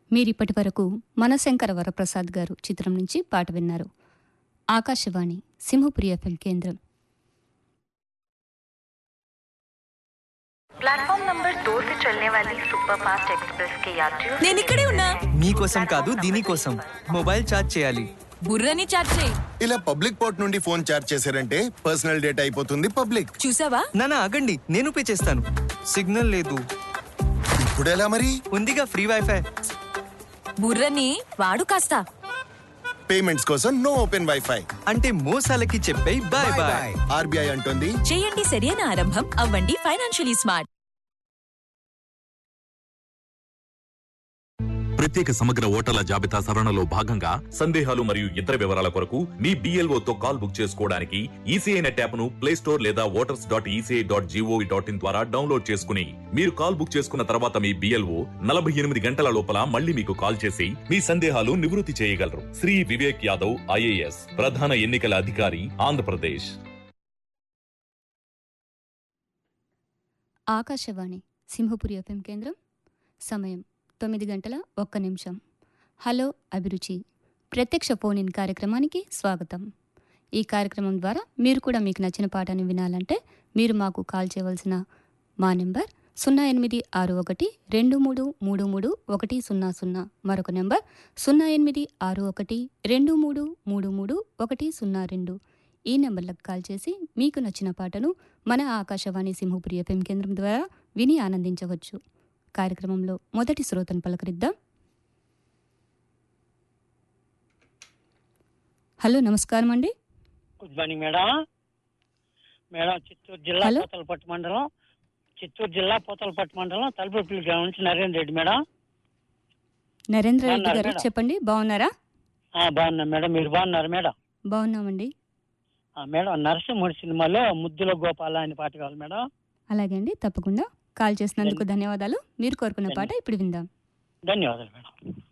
మీరిప్పటి వరకు మనశంకర వరప్రసాద్ గారు చిత్రం నుంచి పాట విన్నారు ఆకాశవాణి సింహపురి ఎఫ్ఎం కేంద్రం प्लेटफॉर्म नंबर दो से चलने वाली सुपरफास्ट एक्सप्रेस के यात्रियों से నేను ఇక్కడే ఉన్నా మీకోసం కాదు దీనికోసం మొబైల్ ఛార్జ్ చేయాలి బుర్రని చాట్ చేయి ఇలా పబ్లిక్ పోర్ట్ నుండి ఫోన్ చార్జ్ చేశారంటే పర్సనల్ డేటా అయిపోతుంది పబ్లిక్ చూసావా నానా ఆగండి నేను పే చేస్తాను సిగ్నల్ లేదు ఇప్పుడు ఎలా మరి ఉందిగా ఫ్రీ వైఫై బుర్రని వాడు కాస్త పేమెంట్స్ కోసం నో ఓపెన్ వైఫై అంటే మోసాలకి చెప్పే బాయ్ బాయ్ ఆర్బీఐ అంటోంది చేయండి సరైన ఆరంభం అవ్వండి ఫైనాన్షియలీ స్మార్ట్ ప్రత్యేక సమగ్ర ఓటర్ల జాబితా సవరణలో భాగంగా సందేహాలు మరియు ఇతర వివరాల కొరకు మీ BLO తో కాల్ బుక్ చేసుకోవడానికి ఈసీఐ నెట్ యాప్ ను ప్లే స్టోర్ లేదా voters dot ECI dot gov dot in ద్వారా డౌన్లోడ్ చేసుకుని మీరు కాల్ బుక్ చేసుకున్న తర్వాత మీ బిఎల్ఓ నలభై ఎనిమిది గంటల లోపల మళ్ళీ మీకు కాల్ చేసి మీ సందేహాలు నివృత్తి చేయగలరు శ్రీ వివేక్ యాదవ్ ఐఏఎస్ ప్రధాన ఎన్నికల అధికారి ఆంధ్రప్రదేశ్ ఆకాశవాణి సింహపురి ఎఫ్ఎం కేంద్రం సమయం తొమ్మిది గంటల ఒక్క నిమిషం హలో అభిరుచి ప్రత్యక్ష ఫోన్ ఇన్ కార్యక్రమానికి స్వాగతం ఈ కార్యక్రమం ద్వారా మీరు కూడా మీకు నచ్చిన పాటను వినాలంటే మీరు మాకు కాల్ చేయవలసిన మా నెంబర్ సున్నా ఎనిమిది ఆరు ఒకటి రెండు మూడు మూడు మూడు ఒకటి సున్నా సున్నా మరొక నెంబర్ సున్నా ఎనిమిది ఆరు ఒకటి రెండు మూడు మూడు మూడు ఒకటి సున్నా రెండు ఈ నెంబర్లకు కాల్ చేసి మీకు నచ్చిన పాటను మన ఆకాశవాణి సింహపురి ఎఫ్ఎం కేంద్రం ద్వారా విని ఆనందించవచ్చు కార్యక్రమంలో మొదటి శ్రోతను పలకరిద్దాం హలో నమస్కారం అండి good morning madam madam Chittoor జిల్లా హలో. పోతలపట్టు మండలం చిత్తూరు జిల్లా పోతలపట్టు మండలం తలుపుపల్లి గ్రామం నుంచి నరేంద్ర రెడ్డి మేడం నరేంద్ర రెడ్డి బాగున్నారు గారు మేడం. చెప్పండి బాగున్నారా ఆ, బాగున్నా మేడం మీరు బాగున్నారు మేడం బాగున్నామండి ఆ, మేడం నరసింహుడి సినిమాలో ముద్దుల గోపాల అనే పాట కావాలి మేడం అలాగే అండి తప్పకుండా కాల్ చేసినందుకు ధన్యవాదాలు మీరు కోరుకున్న పాట ఇప్పుడు విందాం ధన్యవాదాలు మేడం